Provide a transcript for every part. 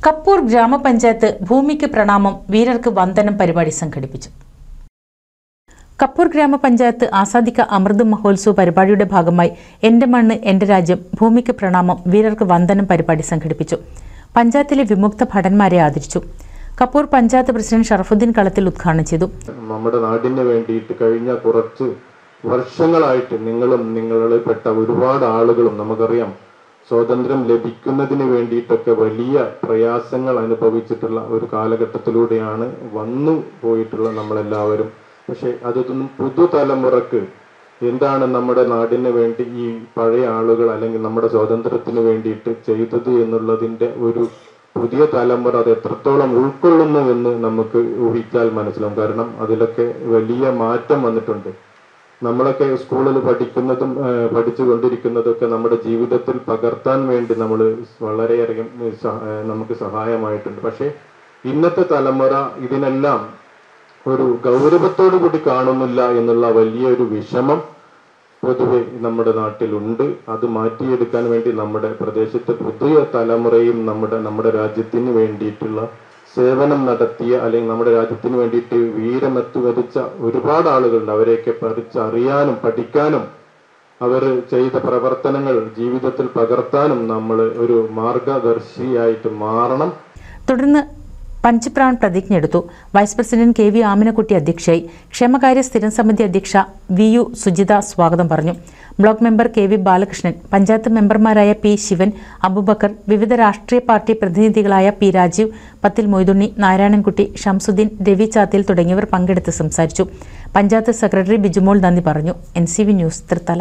കപ്പൂർ ഗ്രാമപഞ്ചായത്ത് ഭൂമിക്ക് പ്രണാമം വീരർക്ക് വന്ദനം പരിപാടി സംഘടിപ്പിച്ചു കപ്പൂർ ഗ്രാമപഞ്ചായത്ത് ആസാദിക്ക അമൃത് മഹോത്സവ് പരിപാടിയുടെ ഭാഗമായി എന്റെ മണ്ണ് എന്റെ രാജ്യം ഭൂമിക്ക് പ്രണാമം വീരർക്ക് വന്ദനം പരിപാടി സംഘടിപ്പിച്ചു പഞ്ചായത്തിലെ വിമുക്ത ഭടന്മാരെ ആദരിച്ചു കപ്പൂർ പഞ്ചായത്ത് പ്രസിഡന്റ് ഷറഫുദ്ദീൻ കളത്തിൽ ഉദ്ഘാടനം ചെയ്തു നമ്മുടെ നാടിന് വേണ്ടിയിട്ട് കഴിഞ്ഞ കുറച്ച് വർഷങ്ങളായിട്ട് നിങ്ങളും നിങ്ങളിൽ പെട്ട ഒരുപാട് ആളുകളും നമുക്കറിയാം സ്വാതന്ത്ര്യം ലഭിക്കുന്നതിന് വേണ്ടിയിട്ടൊക്കെ വലിയ പ്രയാസങ്ങൾ അനുഭവിച്ചിട്ടുള്ള ഒരു കാലഘട്ടത്തിലൂടെയാണ് വന്നു പോയിട്ടുള്ള നമ്മളെല്ലാവരും പക്ഷെ അതൊന്നും പുതുതലമുറക്ക് എന്താണ് നമ്മുടെ നാടിന് വേണ്ടി ഈ പഴയ ആളുകൾ അല്ലെങ്കിൽ നമ്മുടെ സ്വാതന്ത്ര്യത്തിന് വേണ്ടിയിട്ട് ചെയ്തത് എന്നുള്ളതിന്റെ ഒരു പുതിയ തലമുറ അത് എത്രത്തോളം ഉൾക്കൊള്ളുന്നു എന്ന് നമുക്ക് ഊഹിച്ചാൽ മനസ്സിലാവും കാരണം അതിലൊക്കെ വലിയ മാറ്റം വന്നിട്ടുണ്ട് നമ്മളൊക്കെ സ്കൂളിൽ പഠിക്കുന്നതും ആ, പഠിച്ചുകൊണ്ടിരിക്കുന്നതൊക്കെ നമ്മുടെ ജീവിതത്തിൽ പകർത്താൻ വേണ്ടി നമ്മൾ വളരെയധികം സഹ- ആ, നമുക്ക് സഹായമായിട്ടുണ്ട് പക്ഷേ ഇന്നത്തെ തലമുറ ഇതിനെല്ലാം ഒരു ഗൗരവത്തോടു കൂടി കാണുന്നില്ല എന്നുള്ള വലിയൊരു വിഷമം പൊതുവെ നമ്മുടെ നാട്ടിലുണ്ട് അത് മാറ്റിയെടുക്കാൻ വേണ്ടി നമ്മുടെ പ്രദേശത്തെ പുതിയ തലമുറയും നമ്മുടെ നമ്മുടെ രാജ്യത്തിന് വേണ്ടിയിട്ടുള്ള സേവനം നടത്തിയ അല്ലെങ്കിൽ നമ്മുടെ രാജ്യത്തിന് വേണ്ടിയിട്ട് വീരമത്ത് വരിച്ച ഒരുപാട് ആളുകളുണ്ട് അവരെയൊക്കെ പറിച്ചറിയാനും പഠിക്കാനും അവർ ചെയ്ത പ്രവർത്തനങ്ങൾ ജീവിതത്തിൽ പകർത്താനും നമ്മൾ ഒരു മാർഗദർശിയായിട്ട് മാറണം തുടർന്ന് പഞ്ചപ്രാൺ പ്രതിജ്ഞ എടുത്തു vice president K V Aminakutty അധ്യക്ഷയായി ക്ഷേമകാര്യ സ്ഥിരം സമിതി അധ്യക്ഷ വി യു സുജിത സ്വാഗതം പറഞ്ഞു block member K V Balakrishnan panchayat മെമ്പർമാരായ പി ശിവൻ അബുബക്കർ വിവിധ രാഷ്ട്രീയ പാർട്ടി പ്രതിനിധികളായ പി രാജീവ് പത്തിൽ മൊയ്തുണ്ണി നാരായണൻകുട്ടി ഷംസുദ്ദീൻ രവി ചാത്തിൽ തുടങ്ങിയവർ പങ്കെടുത്ത് സംസാരിച്ചു പഞ്ചായത്ത് സെക്രട്ടറി ബിജുമോൾ നന്ദി പറഞ്ഞു N C V news Thrithala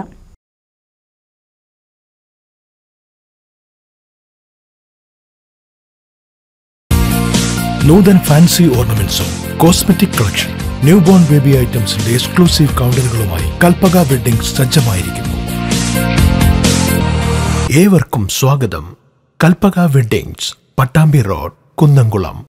Nuthan fancy ഓർണമെന്റ്സും cosmetic collection new born baby ഐറ്റംസിന്റെ എക്സ്ക്ലൂസീവ് കൗണ്ടറുകളുമായി കൽപ്പക വെഡിംഗ് സജ്ജമായിരിക്കുന്നു ഏവർക്കും സ്വാഗതം കൽപ്പക വെഡിങ്സ് പട്ടാമ്പി റോഡ് കുന്നംകുളം